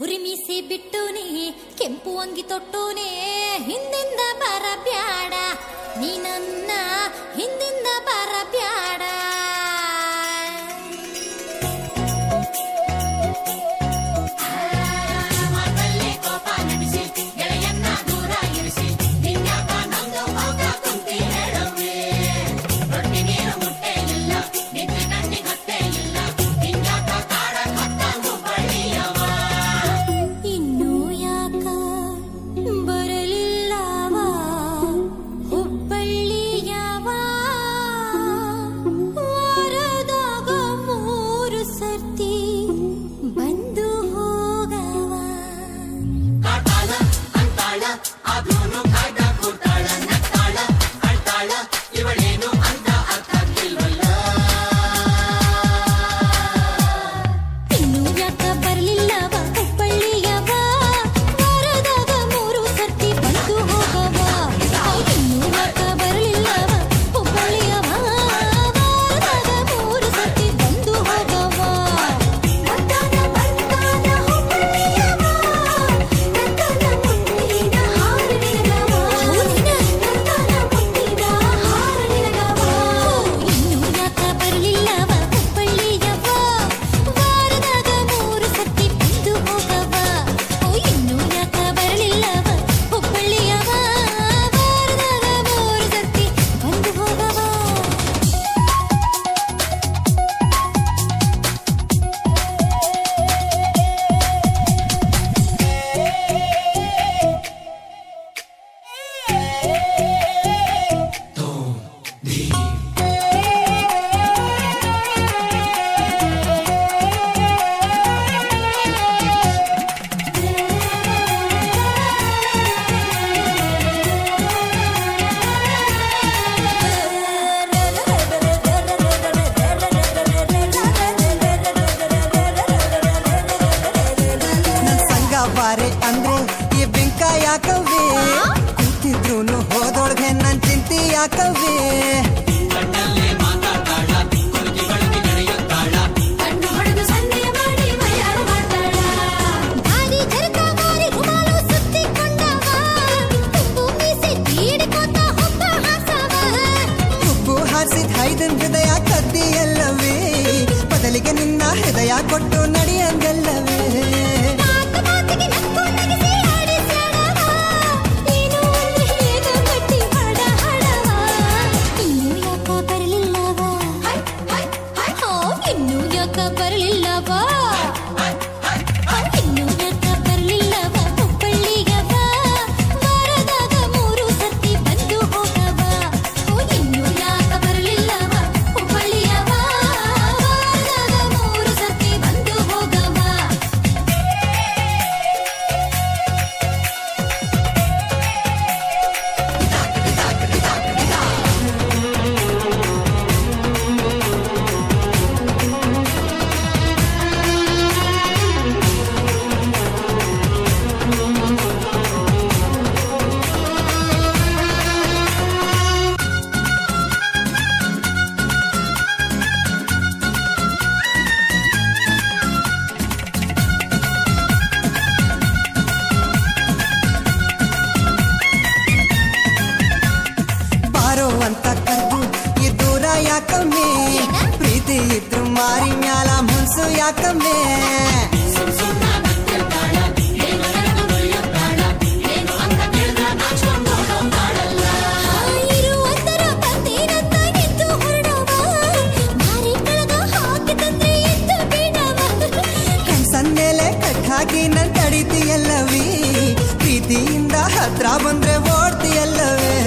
ಉರಿಮೀಸಿ ಬಿಟ್ಟುನಿ ಕೆಂಪು ಅಂಗಿ ತೊಟ್ಟುನೇ ಹಿಂದಿಂದ ಬರಬ್ಯಾಡ ನೀ ನನ್ನ ಹಿಂದಿಂದ ಬರಬ್ಯಾಡ ಇನ್ನೂ ಯಾಕ ಬರಲಿಲ್ಲವ ಹುಬ್ಬಳ್ಳಿಯವ ವಾರದಾಗ ಮೂರು ಸರ್ತಿ ಬಂದು ಹೋಗವ ಇನ್ನೂ ಯಾಕ ಬರ್ಲಿಲ್ಲವ ಹುಬ್ಬಳ್ಳಿಯವ ವಾರದಾಗ ಮೂರು ಸರ್ತಿ ಬಂದು ಹೋಗವ ಇನ್ನೂ ಯಾಕ ಬರ್ಲಿಲ್ಲವ ಹುಬ್ಬಳ್ಳಿಯವ ವಾರದಾಗ ಮೂರು ಸರ್ತಿ ಬಂದು ಹೋಗವ ಬಂದಾನ ಬಂದಾನ ಹುಬ್ಬಳ್ಳಿಯವ ಬಂದಾನ ಮುಟ್ಟಿನ ಹಾರು ನಿನಗವ ಬಂದಾನ ಮುಟ್ಟಿನ ಹಾರು ನಿನಗವ ಇನ್ನೂ ಯಾಕ ಬರ್ಲಿಲ್ಲವ ಹುಬ್ಬಳ್ಳಿಯವ ವಾರದಾಗ ಮೂರು ಸರ್ತಿ ಬಂದು ಹೋಗವ ಓ ಇನ್ನೂ ಯಾಕ ಬರಲಿಲ್ಲವ ಹುಬ್ಬಳ್ಳಿಯವ ವಾರದಾಗ ಮೂರು ಸರ್ತಿ ಬಂದು ಹೋಗವ ನನ್ ಸಂಗ ಬಾರೆ ಅಂದ್ರೆ ಈ ಬಿಂಕ ಯಾಕವೇ ಕೂತಿದ್ರು ಹೋದೊಳಗೆ ನನ್ ಚಿಂತೆ ಯಾಕವೇ ಕಣ್ಣು ಹೊಡೆದು ಸಂದೆ ಮಾಡಿ ಮೈಯಾರ ಮಾಡ್ತಾಳ ದಾರಿ ಜರಕ ಮಾರಿ ಗುಮಾಲು ಸುತ್ತಿಕೊಂಡವ ಉಪ್ಪು ಮೀಸೆ ತೀಡಿಕೊಂಡ ಹೊತ್ತ ಹಾಸವ ಉಪ್ಪು ಹಾರಿಸಿದ ಹೈದನ್ ಹೃದಯ ಕದ್ದಿಯಲ್ಲವೇ ಬದಲಿಗೆ ನಿನ್ನ ಹೃದಯ ಕೊಟ್ಟು ನಡೆಯಂಗಲ್ಲವೇ ಮಾತು ಮಾತಿಗೆ ನಕ್ಕು ನಗಿಸಿ ಆಡಿಸ್ಯಾಡವ ಏನು ಅಂದ್ರೆ ಏನು ಗಟ್ಟಿ ಹಾಡ ಹಾಡವ ಇನ್ನೂ ಯಾಕ ಬರಲಿಲ್ಲವ ಹೋ ಇನ್ನೂ ಯಾಕ ಬರಲಿಲ್ಲವ ಇನ್ನೂ ಯಾಕ ಬರಲಿಲ್ಲವ ಹುಬ್ಬಳ್ಳಿಗವ ವಾರದಾಗ ಮೂರು ಸರ್ತಿ ಬಂದು ಹೋಗವ ಓ ಇನ್ನೂ ಯಾಕ ಬರಲಿಲ್ಲವ ಹುಬ್ಬಳ್ಳಿಯವ ವಾರದಾಗ ಮೂರು ಸರ್ತಿ ಬಂದು ಹೋಗವ ಬಾರೋ ಅಂತ ಕರ್ದು ಈ ದೂರ ಯಾಕಮ್ಮೆ ಪ್ರೀತಿ ಇದ್ರು ಮಾರಿ ಮ್ಯಾಲ ಮುನ್ಸು ಯಾಕಮ್ಮೆ ಇರುವಂತರ ಬರ್ತೀನಂತ ಎದ್ದು ಹೊರಡವ ಮಾರಿ ಕೆಳಗ ಹಾಕಿ ತಂದ್ರೆ ಎದ್ದು ಬೀಳವ ಕಣ್ಸನ್ ಮೇಲೆ ಕಟ್ ಹಾಕಿ ನನ್ ತಡಿತೀಯಲ್ಲವೇ ಪ್ರೀತಿಯಿಂದ ಹತ್ರ ಬಂದ್ರೆ ಓಡ್ತೀಯಲ್ಲವೇ